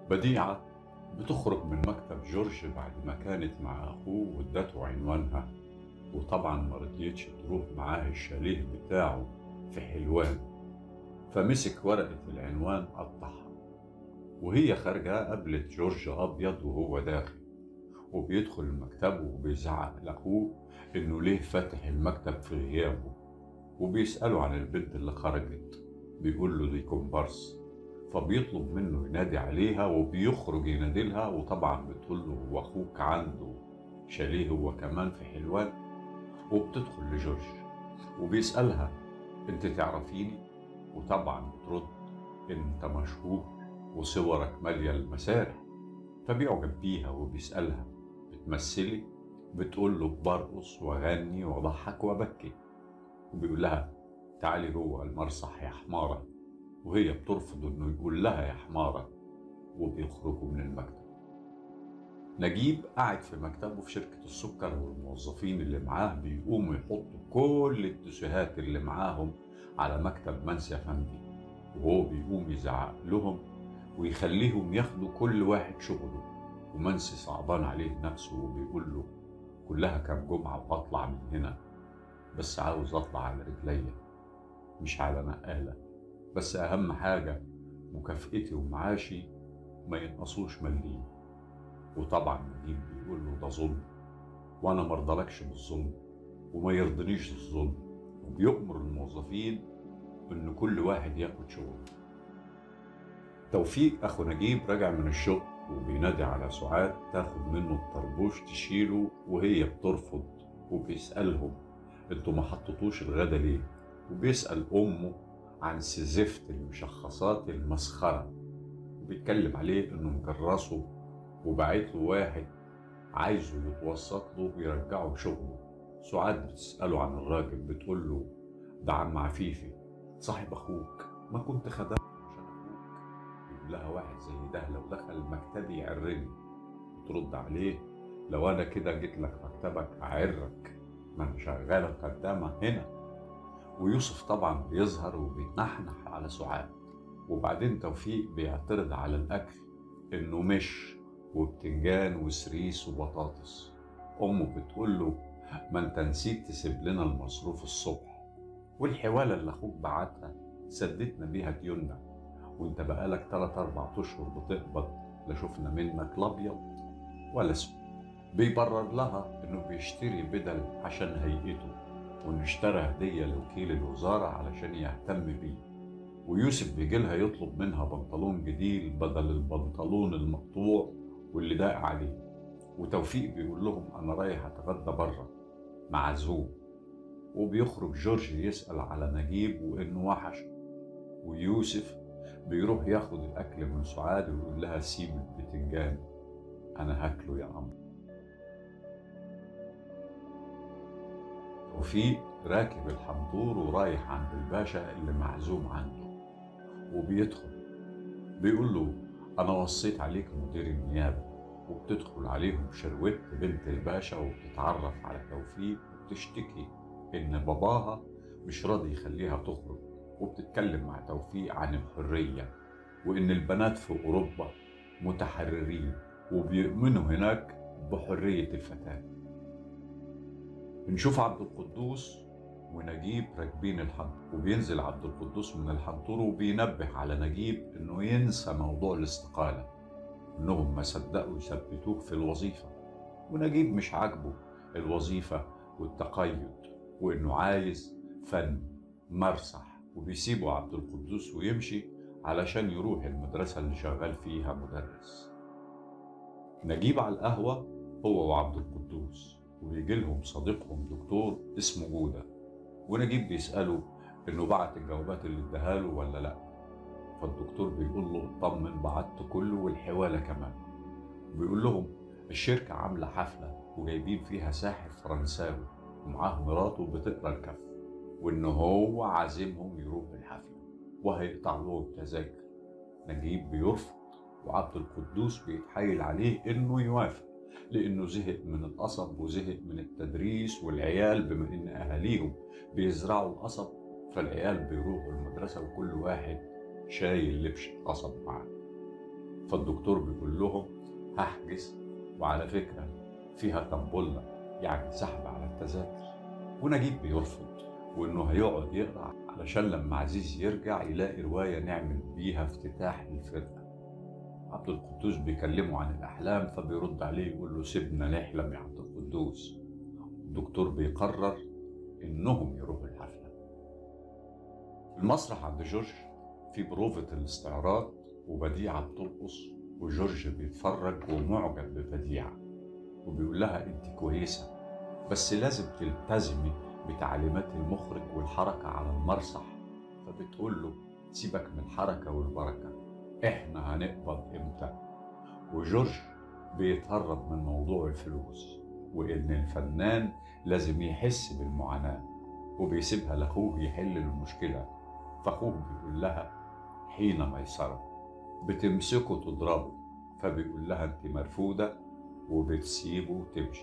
بديعة بتخرج من مكتب جورج بعد ما كانت مع أخوه وادته عنوانها وطبعا ما رضيتش تروح معاه الشاليه بتاعه في حلوان فمسك ورقة العنوان قطعها وهي خارجة قابلت جورج أبيض وهو داخل وبيدخل المكتب وبيزعق لأخوه إنه ليه فاتح المكتب في غيابه وبيسأله عن البنت اللي خرجت بيقول له دي كومبارس فبيطلب منه ينادي عليها وبيخرج ينادي لها وطبعا بتقول له هو أخوك عنده شاليه هو كمان في حلوان وبتدخل لجورج وبيسألها انت تعرفيني وطبعا بترد انت مشهور وصورك مالية المسارح فبيعجب بيها وبيسألها بتمثلي بتقول له برقص واغني واضحك وابكي وبيقول لها تعالي جوه المسرح يا حمارة وهي بترفض انه يقول لها يا حمارة وبيخرجوا من المكتب نجيب قاعد في مكتبه في شركة السكر والموظفين اللي معاه بيقوموا يحطوا كل التسوهات اللي معاهم على مكتب منسي أفندي وهو بيقوم يزعق لهم ويخليهم ياخدوا كل واحد شغله ومنسي صعبان عليه نفسه وبيقول له كلها كام جمعة وأطلع من هنا بس عاوز أطلع على رجليا مش على نقالة بس أهم حاجة مكافئتي ومعاشي ما ينقصوش مليم وطبعا نجيب بيقول له ده ظلم وانا مرضلكش بالظلم وما يرضنيش الظلم وبيأمر الموظفين ان كل واحد ياخد شغله توفيق اخو نجيب راجع من الشغل وبينادي على سعاد تاخد منه الطربوش تشيله وهي بترفض وبيسألهم انتوا ما حطيتوش الغدا ليه وبيسأل امه عن سزفت المشخصات المسخرة وبيتكلم عليه انه مجرسه وبعت له واحد عايزه يتوسط له ويرجعه شغله سعاد بتسأله عن الراجل بتقول له ده عم عفيفي صاحب اخوك ما كنت خدمت عشان اخوك يقول لها واحد زي ده لو دخل مكتبي يعرني بترد عليه لو انا كده جيت لك مكتبك اعرك ما انا شغاله خدامه هنا ويوسف طبعا بيظهر وبيتنحنح على سعاد وبعدين توفيق بيعترض على الاكل انه مش وبتنجان وسريس وبطاطس امه بتقول له ما انت نسيت تسيب لنا المصروف الصبح والحواله اللي اخوك بعتها سددنا بيها ديوننا وانت بقالك تلات اربع اشهر بتقبض لا شفنا منك لا ابيض ولا اسود بيبرر لها انه بيشتري بدل عشان هيئته وانه اشترى هديه لوكيل الوزاره علشان يهتم بيه ويوسف بيجي لها يطلب منها بنطلون جديد بدل البنطلون المقطوع واللي ضاق عليه وتوفيق بيقول لهم انا رايح اتغدى بره معزوم وبيخرج جورج يسأل على نجيب وانه وحش ويوسف بيروح ياخد الاكل من سعاد ويقول لها سيب البتنجان انا هاكله يا عم توفيق راكب الحنطور ورايح عند الباشا اللي معزوم عنده وبيدخل بيقول له أنا وصيت عليك مدير النيابة وبتدخل عليهم شروت بنت الباشا وبتتعرف على توفيق وبتشتكي إن باباها مش راضي يخليها تخرج وبتتكلم مع توفيق عن الحرية وإن البنات في أوروبا متحررين وبيؤمنوا هناك بحرية الفتاة نشوف عبد القدوس ونجيب راكبين الحنطور وبينزل عبد القدوس من الحنطور وبينبه على نجيب انه ينسى موضوع الاستقالة انهم ما صدقوا يثبتوه في الوظيفة ونجيب مش عاجبه الوظيفة والتقيد وانه عايز فن مرسح وبيسيبه عبد القدوس ويمشي علشان يروح المدرسة اللي شغال فيها مدرس نجيب على القهوة هو وعبد القدوس ويجي لهم صديقهم دكتور اسمه جودة ونجيب بيسأله إنه بعت الجوابات اللي اداها له ولا لأ فالدكتور بيقول له اطمن بعت كله والحوالة كمان بيقول لهم الشركة عاملة حفلة وجايبين فيها ساحر فرنساوي ومعاه مراته بتقرا الكف وإن هو عازمهم يروحوا الحفلة وهيقطع لهم تذاكر نجيب بيرفض وعبد القدوس بيتحايل عليه إنه يوافق لانه زهق من القصب وزهق من التدريس والعيال بما ان اهاليهم بيزرعوا القصب فالعيال بيروحوا المدرسه وكل واحد شايل لبش قصب معاه فالدكتور بيقول لهم هحجز وعلى فكرة فيها طنبلة يعني سحب على التذاكر ونجيب بيرفض وإنه هيقعد يقرأ علشان لما عزيز يرجع يلاقي رواية نعمل بيها افتتاح للفرقة عبد القدوس بيكلمه عن الأحلام فبيرد عليه يقول له سيبنا نحلم يا عبد القدوس الدكتور بيقرر إنهم يروحوا الحفلة في المسرح عند جورج في بروفة الاستعراض وبديعة بترقص وجورج بيتفرج ومعجب ببديعة وبيقول لها انت كويسة بس لازم تلتزمي بتعليمات المخرج والحركة على المسرح فبتقول له سيبك من الحركة والبركة احنا هنقبض امتى وجورج بيتهرب من موضوع الفلوس وان الفنان لازم يحس بالمعاناة وبيسيبها لاخوه يحل المشكلة فاخوه بيقول لها حين ميسرة بتمسكه تضربه فبيقول لها انت مرفوضة وبتسيبه وتمشي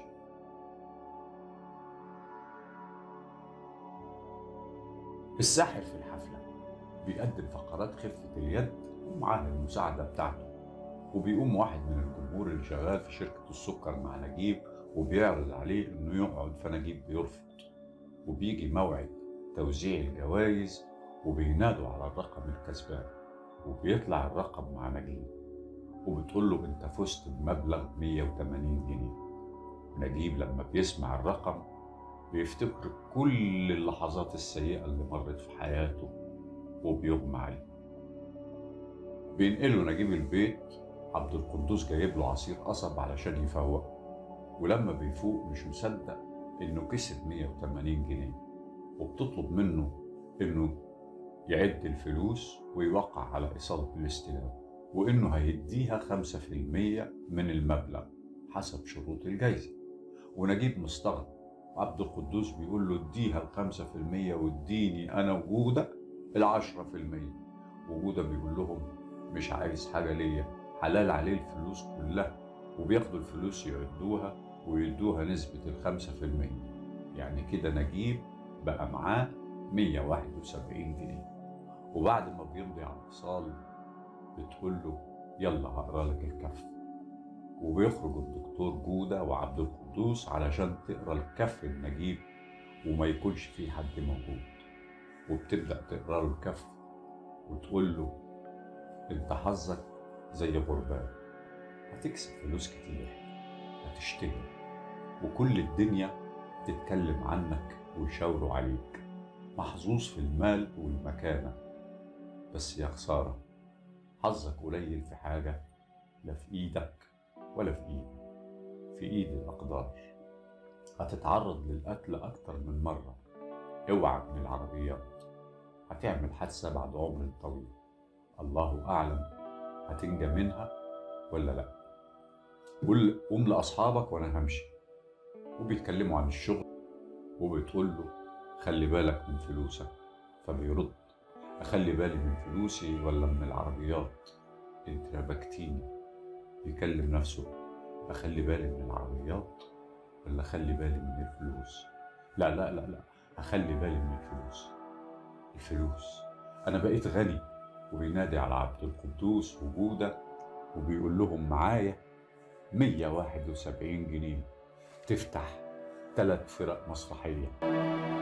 الساحر في الحفلة بيقدم فقرات خفة اليد ومعاه المساعدة بتاعته وبيقوم واحد من الجمهور اللي شغال في شركة السكر مع نجيب وبيعرض عليه انه يقعد فنجيب بيرفض وبيجي موعد توزيع الجوائز وبينادوا على الرقم الكسبان وبيطلع الرقم مع نجيب وبتقول له انت فزت بمبلغ 180 جنيه نجيب لما بيسمع الرقم بيفتكر كل اللحظات السيئة اللي مرت في حياته وبيغمى عليه بينقلوا نجيب البيت عبد القدوس جايب له عصير قصب علشان يفوقه ولما بيفوق مش مصدق انه كسب 180 جنيه وبتطلب منه انه يعد الفلوس ويوقع على إصالة الاستلام وإنه هيديها 5% من المبلغ حسب شروط الجايزة ونجيب مستغرب عبد القدوس بيقول له اديها الخمسة في المية واديني أنا وجودة العشرة في المية وجودة بيقول لهم مش عايز حاجة ليا حلال عليه الفلوس كلها وبياخدوا الفلوس يعدوها ويدوها نسبة الخمسة في المية يعني كده نجيب بقى معاه 171 جنيه وبعد ما بيمضي على الاتصال بتقول له يلا هقرا لك الكف وبيخرج الدكتور جودة وعبد القدوس علشان تقرا الكف النجيب وما يكونش فيه حد موجود وبتبدأ تقرا له الكف وتقول له انت حظك زي غربان هتكسب فلوس كتير هتشتغل وكل الدنيا تتكلم عنك ويشاوروا عليك محظوظ في المال والمكانة بس يا خسارة حظك قليل في حاجة لا في إيدك ولا في إيدي في إيد الأقدار هتتعرض للقتل أكتر من مرة اوعى من العربيات هتعمل حادثة بعد عمر طويل الله أعلم هتنجى منها ولا لأ قول قوم لأصحابك وأنا همشي وبيتكلموا عن الشغل وبتقول له خلي بالك من فلوسك فبيرد أخلي بالي من فلوسي ولا من العربيات انت ربكتيني بيكلم نفسه أخلي بالي من العربيات ولا أخلي بالي من الفلوس لا لا لا لا أخلي بالي من الفلوس الفلوس أنا بقيت غني وبينادي على عبد القدوس وجودة وبيقول لهم معايا 171 جنيه تفتح ثلاث فرق مسرحية